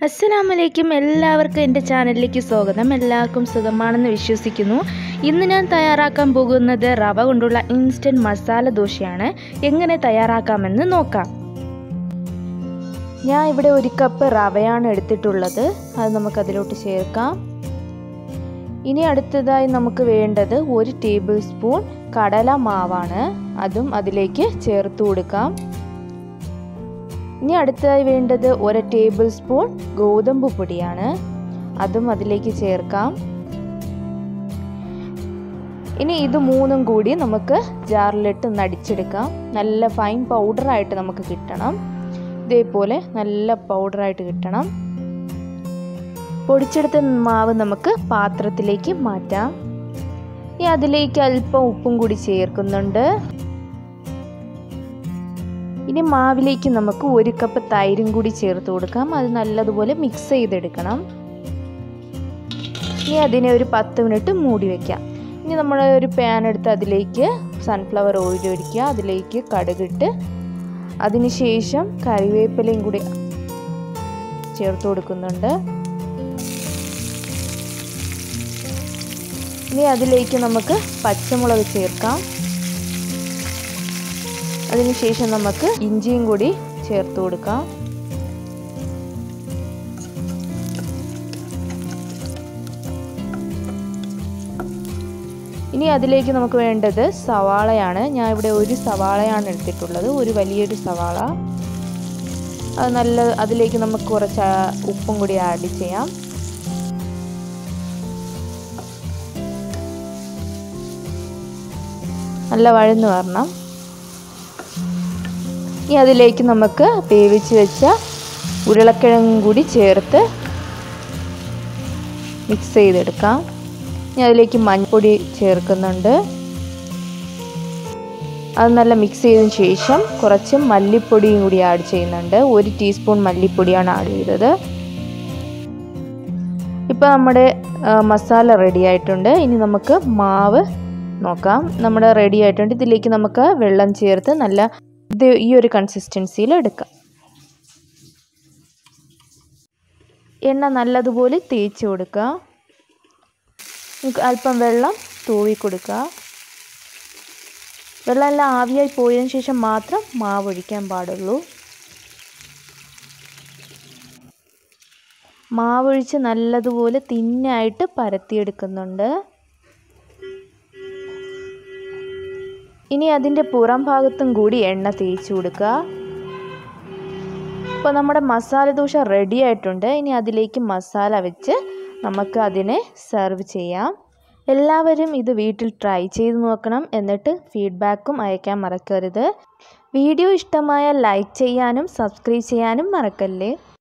അസ്സലാമലൈക്കും എല്ലാവർക്കും എൻ്റെ ചാനലിലേക്ക് സ്വാഗതം എല്ലാവർക്കും സുഖമാണെന്ന് വിശ്വസിക്കുന്നു ഇന്ന് ഞാൻ തയ്യാറാക്കാൻ പോകുന്നത് റവ കൊണ്ടുള്ള ഇൻസ്റ്റൻറ്റ് മസാല ദോശയാണ് എങ്ങനെ തയ്യാറാക്കാമെന്ന് നോക്കാം ഞാൻ ഇവിടെ ഒരു കപ്പ് റവയാണ് എടുത്തിട്ടുള്ളത് അത് നമുക്ക് അതിലോട്ട് ചേർക്കാം ഇനി അടുത്തതായി നമുക്ക് വേണ്ടത് ഒരു ടേബിൾ സ്പൂൺ കടല മാവാണ് അതും അതിലേക്ക് ചേർത്ത് കൊടുക്കാം ഇനി അടുത്തതായി വേണ്ടത് ഒരു ടേബിൾ സ്പൂൺ ഗോതമ്പ് പൊടിയാണ് അതും അതിലേക്ക് ചേർക്കാം ഇനി ഇത് മൂന്നും കൂടി നമുക്ക് ജാറിലിട്ട് നടിച്ചെടുക്കാം നല്ല ഫൈൻ പൗഡറായിട്ട് നമുക്ക് കിട്ടണം ഇതേപോലെ നല്ല പൗഡറായിട്ട് കിട്ടണം പൊടിച്ചെടുത്ത മാവ് നമുക്ക് പാത്രത്തിലേക്ക് മാറ്റാം ഇനി അതിലേക്ക് അല്പം ഉപ്പും കൂടി ചേർക്കുന്നുണ്ട് ഇനി മാവിലേക്ക് നമുക്ക് ഒരു കപ്പ് തൈരും കൂടി ചേർത്ത് കൊടുക്കാം അത് നല്ലതുപോലെ മിക്സ് ചെയ്തെടുക്കണം ഇനി അതിനെ ഒരു പത്ത് മിനിറ്റ് മൂടി വയ്ക്കാം ഇനി നമ്മൾ ഒരു പാൻ എടുത്ത് അതിലേക്ക് സൺഫ്ലവർ ഓയിൽ ഒഴിക്കുക അതിലേക്ക് കടുകിട്ട് അതിനുശേഷം കറിവേപ്പിലയും കൂടി ചേർത്ത് കൊടുക്കുന്നുണ്ട് ഇനി അതിലേക്ക് നമുക്ക് പച്ചമുളക് ചേർക്കാം അതിനുശേഷം നമുക്ക് ഇഞ്ചിയും കൂടി ചേർത്ത് കൊടുക്കാം ഇനി അതിലേക്ക് നമുക്ക് വേണ്ടത് സവാളയാണ് ഞാൻ ഇവിടെ ഒരു സവാളയാണ് എടുത്തിട്ടുള്ളത് ഒരു വലിയൊരു സവാള അത് നല്ല അതിലേക്ക് നമുക്ക് കുറച്ച് ഉപ്പും കൂടി ആഡ് ചെയ്യാം നല്ല വഴന്ന് വരണം ഇനി അതിലേക്ക് നമുക്ക് വേവിച്ച് വെച്ച ഉരുളക്കിഴങ്ങും കൂടി ചേർത്ത് മിക്സ് ചെയ്തെടുക്കാം ഇനി അതിലേക്ക് മഞ്ഞൾപ്പൊടി ചേർക്കുന്നുണ്ട് അത് നല്ല മിക്സ് ചെയ്തതിന് ശേഷം കുറച്ച് മല്ലിപ്പൊടിയും കൂടി ആഡ് ചെയ്യുന്നുണ്ട് ഒരു ടീസ്പൂൺ മല്ലിപ്പൊടിയാണ് ആഡ് ചെയ്തത് ഇപ്പോൾ നമ്മുടെ മസാല റെഡി ആയിട്ടുണ്ട് ഇനി നമുക്ക് മാവ് നോക്കാം നമ്മുടെ റെഡി ആയിട്ടുണ്ട് ഇതിലേക്ക് നമുക്ക് വെള്ളം ചേർത്ത് നല്ല ഇത് ഈ ഒരു കൺസിസ്റ്റൻസിയിൽ എടുക്കാം എണ്ണ നല്ലതുപോലെ തേച്ച് കൊടുക്കുക അല്പം വെള്ളം തൂവി കൊടുക്കുക വെള്ളമെല്ലാം ആവിയായി പോയതിനു ശേഷം മാത്രം മാവ് ഒഴിക്കാൻ പാടുള്ളൂ മാവൊഴിച്ച് നല്ലതുപോലെ തിന്നായിട്ട് പരത്തിയെടുക്കുന്നുണ്ട് ഇനി അതിൻ്റെ പുറം ഭാഗത്തും കൂടി എണ്ണ തേച്ച് കൊടുക്കുക ഇപ്പോൾ നമ്മുടെ മസാല ദോശ റെഡി ആയിട്ടുണ്ട് ഇനി അതിലേക്ക് മസാല വെച്ച് നമുക്ക് അതിനെ സെർവ് ചെയ്യാം എല്ലാവരും ഇത് വീട്ടിൽ ട്രൈ ചെയ്ത് നോക്കണം എന്നിട്ട് ഫീഡ്ബാക്കും അയക്കാൻ മറക്കരുത് വീഡിയോ ഇഷ്ടമായാൽ ലൈക്ക് ചെയ്യാനും സബ്സ്ക്രൈബ് ചെയ്യാനും മറക്കല്ലേ